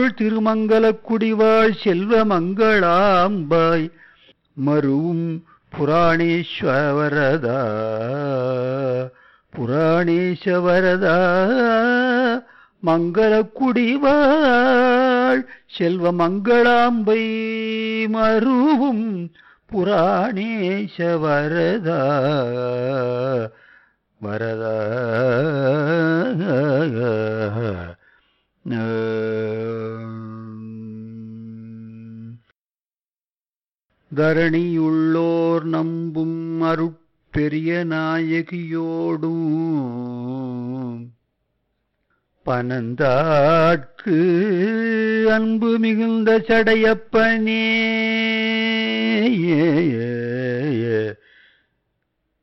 திருமங்கலக் குடிவாழ் செல்வ மங்களாம்பாய் மருவும் புராணேஸ்வரதா புராணேஸ்வரதா மங்களக் குடிவாழ் செல்வ மங்களாம்பை மருவும் புராணேஸ்வரதா வரதா தரணியுள்ளோர் நம்பும் அருட்பெரிய நாயகியோடும் பனந்தாட்கு அன்பு மிகுந்த சடையப்பனே